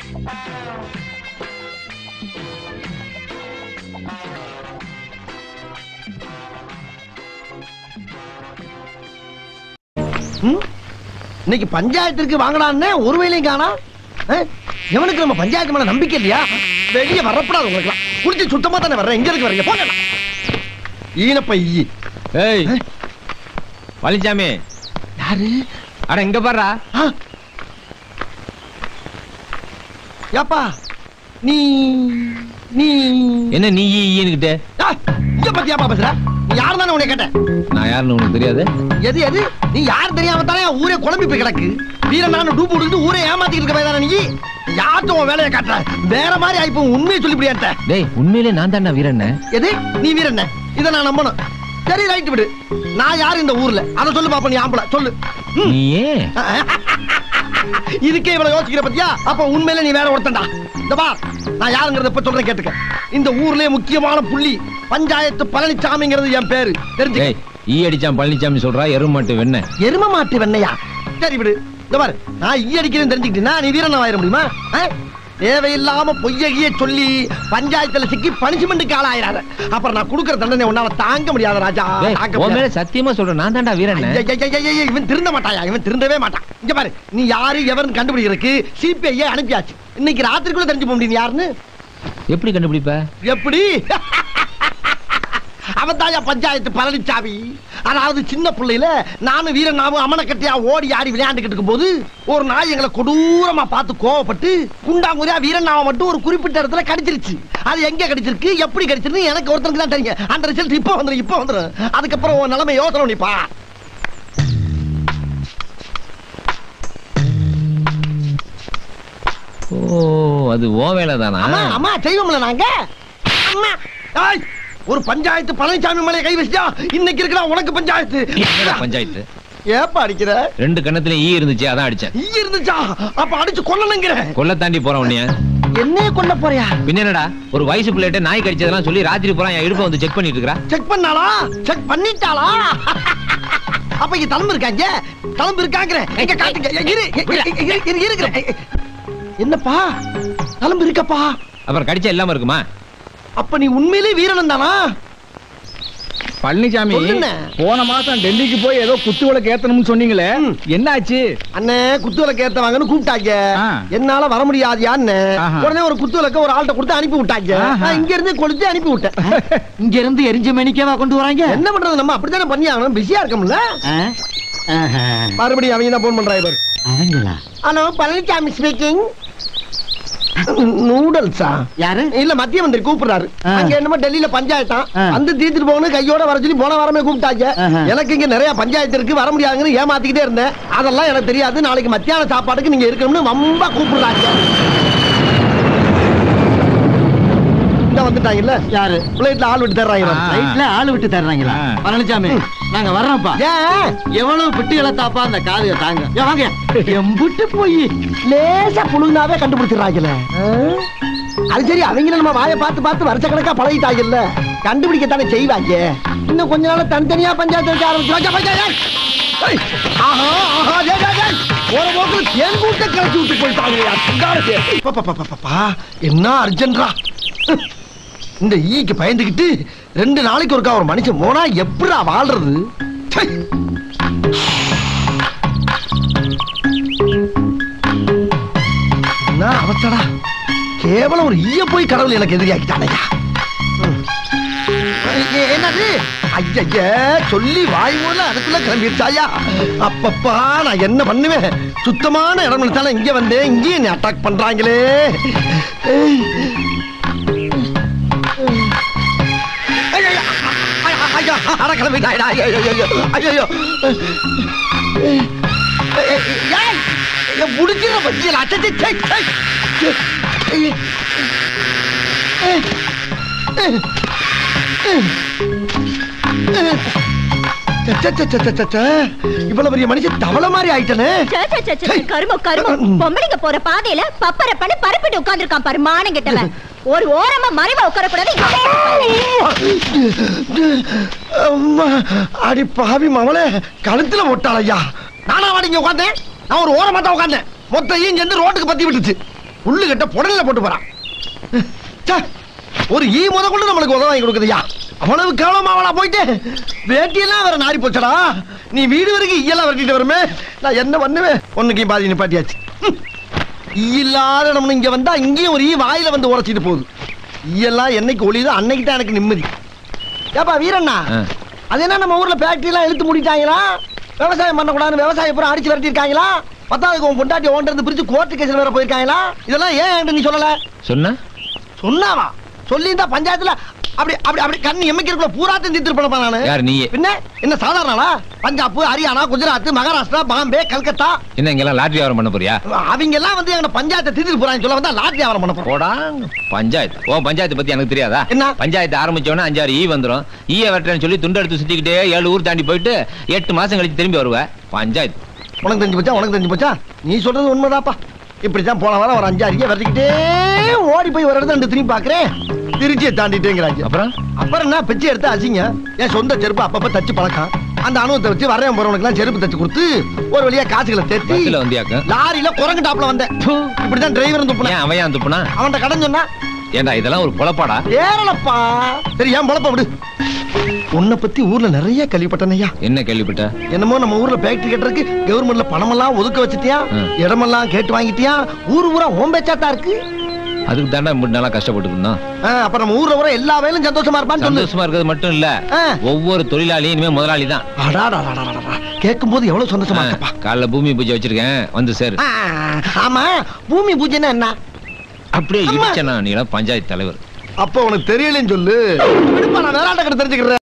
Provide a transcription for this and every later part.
ம்? இன்னைக்கு பஞ்சாயத்திற்கு வாங்கலான்னு ஒரு வேலையும் காணா எவனுக்கு நம்ம பஞ்சாயத்து மேல நம்பிக்கை இல்லையா வெளியே வரப்படாது உங்களுக்கு குடிச்சு சுத்தமா தானே வர்றேன் எங்க இருக்கு வர்றீங்க போங்க ஈனப்பை ஈ. ஏய் பழனிசாமி யாரு அட இங்க பாருடா ஆ. ஏப்பா நீ நீ என்ன நீ ஈன்னுகிட்ட ஆ, இங்க பத்தியாப்பா பேசுற நீ யாரு தானே உன்னை கேட்டேன் நான் யாருன்னு உனக்கு தெரியாது எது எது நீ யார் தெரியாம தானே ஊரே குழம்பி போய் கிடக்கு வீரன் நானும் டூப் விட்டு ஊரே ஏமாத்திட்டு இருக்க போய் தானே நீ யார்ட்டும் உன் வேலையை காட்டுற வேற மாதிரி ஆயிப்போ உண்மையை சொல்லிவிடியாட்ட டேய் உண்மையிலே நான் தான்டா வீரண்ண எது நீ வீரன் இதை நான் நம்பணும் சரி ரைட் விடு நான் யாரு இந்த ஊர்ல அதை சொல்லு பாப்பா நீ ஆம்பளை சொல்லு ம். நீ ஏன் இதுக்கே இவ்வளவு யோசிக்கிற பத்தியா அப்ப உண்மையில நீ வேற ஒருத்தன்டா இந்த பா நான் யாருங்கிறத இப்ப சொல்றேன் கேட்டுக்க இந்த ஊர்லயே முக்கியமான புள்ளி பஞ்சாயத்து பழனிசாமிங்கிறது என் பேரு தெரிஞ்சு டேய் ஈ அடிச்சான் பழனிசாமி சொல்றா எருமாட்டு வெண்ண எரும மாட்டு வெண்ணையா சரி விடு இந்த பாரு நான் ஈ அடிக்கிறேன்னு தெரிஞ்சுக்கிட்டேன்னா நீ வீரன் ஆயிட முடியுமா ஆ? தேவையில்லாம பொய்யகிய சொல்லி பஞ்சாயத்துல சிக்கி பனிஷ்மெண்ட்டுக்கு ஆளாயிராரு அப்புறம் நான் கொடுக்கிற தண்டனை உன்னால தாங்க முடியாத ராஜா டேய் தாங்க உன் மேல முடியாது. சத்தியமா சொல்றேன் நான் தான்டா வீரண்ண ஐய, ஐய, ஐய, ஐய, இவன் திருந்த மாட்டாயா இவன் திருந்தவே மாட்டான் இங்க பாரு நீ யாரு எவர்னு கண்டுபிடிக்கிறதுக்கு சிபிஐ அனுப்பியாச்சு இன்னைக்கு ராத்திரிக்குள்ள தெரிஞ்சு போக முடியும் யாருன்னு எப்படி கண்டுபிடிப்ப எப்படி அவன் தாயா பஞ்சாயத்து பழனிசாமி அதாவது சின்ன பிள்ளையில நானும் வீரனாவும் அமனக்கட்டியா ஓடி ஆடி விளையாண்டுக்கிட்டு இருக்கும்போது ஒரு நாய் எங்களை கொடூரமா பார்த்து கோவப்பட்டு குண்டாங்குறியா வீரனாவை மட்டும் ஒரு குறிப்பிட்ட இடத்துல கடிச்சிருச்சு அது எங்க கடிச்சிருக்கு எப்படி கடிச்சிருக்கு எனக்கு ஒருத்தருக்கு தான் தெரியும் அந்த ரிசல்ட் இப்போ வந்துடும் இப்போ வந்துடும் அதுக்கப்புறம் உன் நிலைமை யோசனை நிப்பா ஓ அது ஓ வேலை தானா அம்மா அம்மா செய்வோம்ல நாங்க அம்மா ஏய், ஒரு பஞ்சாயத்து பழனிசாமி மேலே கை வச்சியா இன்னைக்கு இருக்கிற உனக்கு பஞ்சாயத்து என்னடா பஞ்சாயத்து ஏப்பா அடிக்கிற ரெண்டு கண்ணத்துல ஈ இருந்துச்சு அதான் அடிச்சேன் ஈ இருந்துச்சா அப்ப அடிச்சு கொல்லணுங்கிற கொல்ல தாண்டி போறேன் உன்னைய என்னைய கொல்ல போறியா பின்ன என்னடா ஒரு வயசு பிள்ளைகிட்ட நாய் கடிச்சதெல்லாம் சொல்லி ராத்திரி பூரா என் இடுப்பை வந்து செக் பண்ணிட்டு இருக்கா செக் பண்ணாளா செக் பண்ணிட்டாளா அப்ப இங்க தளம்பு இருக்காங்க தளம்பு இருக்காங்கிற எங்க காட்டுங்க இரு, இரு, இரு, இரு, இருக்கிறேன். என்னப்பா தளம்பு இருக்கப்பா அப்புறம் கடிச்சா இல்லாம இருக்குமா அப்ப நீ உண்மையிலே வீரன் தானா பழனிசாமி சொல்லுண்ணே. போன மாசம் டெல்லிக்கு போய் ஏதோ குத்து விளக்கு ஏத்தணும்னு சொன்னீங்களே ம். என்னாச்சு அண்ணே குத்து விளக்கு ஏத்தவாங்கன்னு கூப்பிட்டாங்க ஆ. என்னால வர முடியாதியான்னு ஆஹா. உடனே ஒரு குத்து விளக்க ஒரு ஆள்கிட்ட கொடுத்து அனுப்பி விட்டாங்க ஆஹா. நான் இங்க இருந்து கொளுத்தி அனுப்பி விட்டேன் இங்க இருந்து எரிஞ்ச மணிக்கவா கொண்டு வராங்க என்ன பண்றது நம்ம அப்படித்தானே பண்ணி ஆகணும் பிஸியா இருக்கோம்ல ஆ? ஆஹா. மறுபடியும் அவங்க தான் போன் பண்றாங்க பாரு அவங்களா ஹலோ பழனிசாமி ஸ்பீக்கிங் நூடல்ஸா யாரு இல்ல மத்திய மந்திரி கூப்பிடுறாரு ஆ. அங்க என்னமோ டெல்லியில பஞ்சாயத்தான் ஆ. வந்து தீர்த்துட்டு போகணும் கையோட வர சொல்லி போன வாரமே கூப்பிட்டாங்க ஆஹா. எனக்கு இங்க நிறைய பஞ்சாயத்து இருக்கு வர முடியாதுன்னு ஏமாத்திக்கிட்டே இருந்தேன் அதெல்லாம் எனக்கு தெரியாது நாளைக்கு மத்தியான சாப்பாடுக்கு நீங்க இருக்கணும்னு ரொம்ப கூப்பிடுறாங்க இந்த வந்துட்டாங்கல்ல யாரு பிளேட்ல ஆள் விட்டு தர்றாங்க ஆ. ரைட்ல ஆளு விட்டு தர்றாங்களா ஆ. பழனிசாமி நாங்க வர்றோம்ப்பா ஏன் எவ்வளவு பிட்டு இழத்தாப்பா அந்த காதைய தாங்க ஏன் வாங்க எம்புட்டு போய் லேசா புழுந்தாவே கண்டுபிடிச்சிடறாங்கல்ல அது சரி அவங்க நம்ம வாயை பார்த்து பார்த்து வருஷ கணக்கா பழகிட்டாங்கல்ல கண்டுபிடிக்கத்தானே செய்வாங்க இன்னும் கொஞ்ச நாள் தனித்தனியா பஞ்சாயத்து வைக்க ஆரம்பிச்சு பஞ்சாயத்து ஏய், ஆஹா, ஆஹா, டேய், டேய், டேய். போற போக்குல தேன் கூட்ட கிளச்சி விட்டு போயிட்டாங்கய்யா, சிங்காரத்து. பா, பா, பா, பா, பா, பா. என்ன அர்ஜென்ட்ரா இந்த ஈக்கு பயந்துகிட்டு ரெண்டு நாளைக்கு ஒருக்கா ஒரு மனுஷன் போனா எப்படிடா வாழ்றது ச்சை. என்ன அவஸ்தடா கேவலம் ஒரு ஈய போய் கடவுள் எனக்கு எதிரியாக்கிட்டானையா ம். எ- என்னது ஐய சொல்லி வாய் மூல அதுக்குள்ள கிளம்பிடுச்சாயா அப்பப்பா நான் என்ன பண்ணுவேன் சுத்தமான இடம் தானே இங்க வந்தேன் இங்கேயும் என்னை அட்டாக் பண்றாங்களே ஏய். ஐயையோ, ஐயோ, ஐயோ, அட கிளம்பிட்டாயடா ஐயோ ஐயோ ஐயோ முடிச்சிட பத்தியல அச்சே சே இவ்வளவு பெரிய மனுஷன் தவளை மாதிரி ஆயிட்டனே சே, சே, சே, சே, கருமம் கருமம் பொம்பளைங்க போற பாதையில பப்பர பண்ணி பரப்பிட்டு உட்கார்ந்திருக்கான் பாரு மானம் கெட்டவன் ஒரு ஓரமா மறைவா உட்கார கூடாது அம்மா, அடி பாவி மவளே கழுத்துல ஒட்டாளையா நானா வாடிங்க உட்காந்தேன் நான் ஒரு ஓரமா தான் உட்காந்தேன் மொத்த ஈன் சேர்ந்து ரோட்டுக்கு பத்தி விட்டுச்சு புல்லு கட்ட புடல்ல போட்டு போறான் ச்சே, ஒரு ஈ முத கொண்டு நம்மளுக்கு உதவ வாங்கி கொடுக்குதுயா அவ்வளவு கேவலமாவளா போயிட்டு வேட்டியெல்லாம் வேற நாரி போச்சடா நீ வீடு வரைக்கும் ஈயெல்லாம் வரட்டிட்டு வருமே நான் என்ன பண்ணுவேன் ஒண்ணுக்கு பாதி நிப்பாட்டியாச்சு ம். ஈ இல்லாத நம்ம இங்க வந்தா இங்கேயும் ஒரு ஈ வாயில வந்து உரைச்சிட்டு போகுது ஈயெல்லாம் என்னைக்கு ஒளியுதோ அன்னைக்கு தான் எனக்கு நிம்மதி ஏப்பா வீரண்ணா ஆ. அது என்ன நம்ம ஊர்ல ஃபேக்டரி எல்லாம் இழுத்து மூடிட்டாங்களா விவசாயம் பண்ணக்கூடாதுன்னு விவசாயம் பூரா அடிச்சு விரட்டிருக்காங்களா பத்தாவதுக்கு உன் பொண்டாட்டி ஓன்றது இருந்து பிரிச்சு கோர்ட்டு கேஸ்ல வேற போயிருக்காங்களா இதெல்லாம் ஏன் என்கிட்ட நீ சொல்லல சொன்ன சொன்னாவா சொல்லியிருந்தா பஞ்சாயத்துல அப்படி அப்படி அப்படி கண்ணு எம்மைக்கிறக்குள்ள பூராத்தையும் தீர்த்து பண்ணப்பா நானு யார் நீயே பின்ன என்ன சாதாரணா பஞ்சாப் ஹரியானா குஜராத் மகாராஷ்டிரா பாம்பே கல்கத்தா என்ன இங்கெல்லாம் லாட்ரி வியாபாரம் பண்ண போறியா அவங்க எல்லாம் வந்து எங்க பஞ்சாயத்தை தீர்த்து போறாங்க சொல்ல வந்தா லாட்ரி வியாபாரம் பண்ண போறோம் போடா பஞ்சாயத்து ஓ பஞ்சாயத்து பத்தி எனக்கு தெரியாதா என்ன? பஞ்சாயத்து ஆரம்பிச்சோன்னா அஞ்சாறு ஈ வந்துரும் ஈய வெட்டுறேன்னு சொல்லி துண்டு எடுத்து சுத்திக்கிட்டே ஏழு ஊர் தாண்டி போயிட்டு எட்டு மாசம் கழிச்சு திரும்பி வருவ பஞ்சாயத்து உனக்கு தெரிஞ்சு போச்சா உனக்கு தெரிஞ்சு போச்சா நீ சொல்றது உண்மைதாப்பா இப்படித்தான் போன வாரம் ஒரு அஞ்சு அறிக்கை விரட்டிக்கிட்டே ஓடி போய் ஒரு இடத்துல ரெண்டு திரும்பி பாக்குறேன் திருச்சியை தாண்டிட்டேங்கிறாங்க அப்புறம் அப்புறம் என்ன பிச்சை எடுத்து அசிங்க என் சொந்த செருப்பு அப்பப்ப தச்சு பழக்கம் அந்த அனுபவத்தை வச்சு வரேன் போறவனுக்கு எல்லாம் செருப்பு தச்சு கொடுத்து ஒரு வழியா காசுகளை தேத்தி பஸ்ல வந்தியாக்க லாரியில குரங்கு டாப்ல வந்தேன் இப்படிதான் டிரைவர் துப்புனேன் ஏன் அவன் ஏன் துப்புனா அவன்கிட்ட கடன் சொன்னா ஏன்டா இதெல்லாம் ஒரு பொழப்பாடா ஏறலப்பா சரி ஏன் பொழப்ப விடு உன்னை பத்தி ஊர்ல நிறைய கேள்விப்பட்டனையா என்ன கேள்விப்பட்ட என்னமோ நம்ம ஊர்ல ஃபேக்டரி கட்டுறதுக்கு கவர்மெண்ட்ல பணமெல்லாம் ஒதுக்க வச்சுட்டியா ம். இடமெல்லாம் கேட்டு வாங்கிட்டியா ஊர் ஊரா ஓம்பேச்சாத்தா இருக்கு அதுக்கு தாண்டா மூணு நாளா கஷ்டப்பட்டு இருந்தோம் ஆ, அப்ப நம்ம ஊர்ல ஊரா எல்லா வேலையும் சந்தோஷமா இருப்பான்னு சொல்லு சந்தோஷமா இருக்கிறது மட்டும் இல்ல ஆ. ஒவ்வொரு தொழிலாளியும் இனிமே முதலாளி தான் கேட்கும் போது எவ்வளவு சந்தோஷமா இருக்கப்பா காலைல பூமி பூஜை வச்சிருக்கேன் வந்து சேரு ஆ, ஆமா பூமி பூஜைன்னா என்ன அப்படியே அம்மா. இடிச்சனா நீ பஞ்சாயத்து தலைவர் அப்ப உனக்கு தெரியலன்னு சொல்லு விடுப்பா நான் வேளாண்ட கடை தெரிஞ்சுக்கிறேன்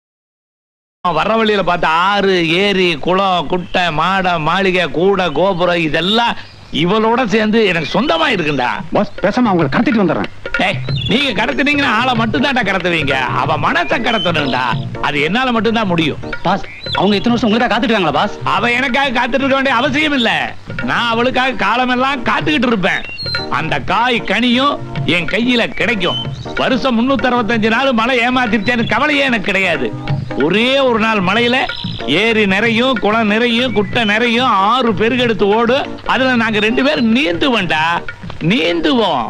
வர்ற வழியில பார்த்த ஆறு ஏரி குளம் குட்டை மாடம் மாளிகை கூடை கோபுரம் இதெல்லாம் இவளோட சேர்ந்து எனக்கு சொந்தமா இருக்குண்டா பாஸ் பேசாம அவங்களை கடத்திட்டு வந்துடுறேன் ஏய், நீங்க கடத்துனீங்கன்னா ஆளை மட்டும் தான்டா கடத்துவீங்க அவ மனசை கடத்தணும்டா அது என்னால மட்டும்தான் முடியும் பாஸ் அவங்க இத்தனை வருஷம் உங்களுக்காக காத்துட்டு இருக்காங்களா பாஸ் அவ எனக்காக காத்துட்டு இருக்க வேண்டிய அவசியம் இல்ல நான் அவளுக்காக காலமெல்லாம் காத்துக்கிட்டு இருப்பேன் அந்த காய் கனியும் என் கையில கிடைக்கும் வருஷம் முன்னூத்தி அறுபத்தஞ்சு நாள் மழை ஏமாத்திருச்சேன்னு கவலையே எனக்கு கிடையாது ஒரே ஒரு நாள் மழையில ஏரி நிறையும் குளம் நிறையும் குட்டை நிறையும் ஆறு பெருகெடுத்து ஓடும் அதுல நாங்க ரெண்டு பேரும் நீந்துவோம்டா நீந்துவோம்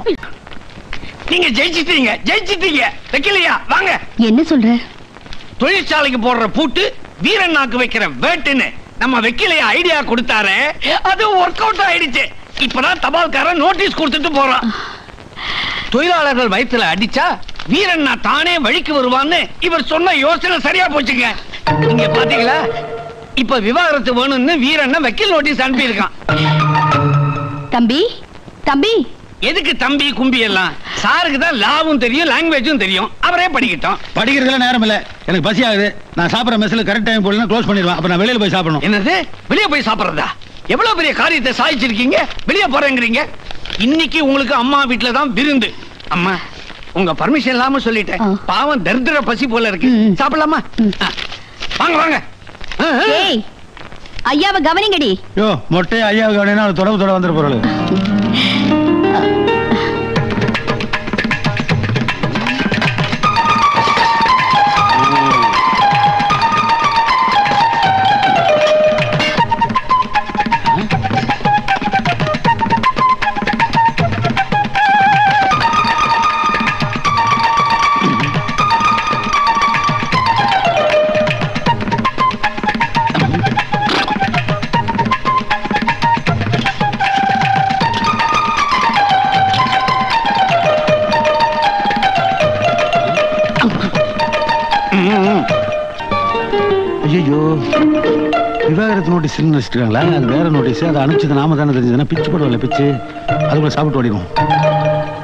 நீங்க ஜெயிச்சிட்டீங்க ஜெயிச்சிட்டீங்க வைக்கலையா வாங்க என்ன சொல்ற தொழிற்சாலைக்கு போடுற பூட்டு வீரண்ணாக்கு வைக்கிற வேட்டுன்னு நம்ம வெக்கிலைய ஐடியா கொடுத்தாரு அது ஒர்க் அவுட் ஆயிடுச்சு இப்பதான் தபால்காரன் நோட்டீஸ் கொடுத்துட்டு போறான் தொழிலாளர்கள் வயித்துல அடிச்சா வீரண்ணா தானே வழிக்கு வருவான்னு இவர் சொன்ன யோசனை சரியா போச்சுங்க நீங்க பாத்தீங்களா இப்ப விவாகரத்து வேணும்னு வீரண்ணா வக்கீல் நோட்டீஸ் அனுப்பி இருக்கான் தம்பி தம்பி எதுக்கு தம்பி கும்பி எல்லாம் சாருக்கு தான் லாவும் தெரியும் லாங்குவேஜும் தெரியும் அவரே படிக்கட்டும் படிக்கிறதுல நேரம் இல்ல எனக்கு பசி ஆகுது நான் சாப்பிடுற மெஸ்ல கரெக்ட் டைம் போடலாம் க்ளோஸ் பண்ணிடுவேன் அப்ப நான் வெளியில போய் சாப்பிடணும் என்னது வெளிய போய் சாப்பிடுறதா எவ்வளவு பெரிய காரியத்தை சாதிச்சிருக்கீங்க வெளிய போறேங்கிறீங்க இன்னைக்கு உங்களுக்கு அம்மா வீட்ல தான் விருந்து அம்மா உங்க பர்மிஷன் இல்லாம சொல்லிட்டேன் ஆ. பாவம் தரித்திர பசி போல இருக்கு ம். சாப்பிடலாமா ம். ஆ. வாங்க வாங்க ஆ, ஆ. ஏய் ஐயாவை கவனிங்கடி யோ மொட்டை ஐயா கவனினா ஒரு தொடர்பு தொட வந்துரு பொருள் ஐயோ விவாகரத்து நோட்டீஸ் வச்சிருக்காங்களா அது வேற நோட்டீஸ் அதை அனுப்பிச்சது நாம தானே தெரிஞ்சதுன்னா பிச்சு போடுவோம்ல பிச்சு அதுக்குள்ள சாப்பிட்டு ஓடிடுவோம்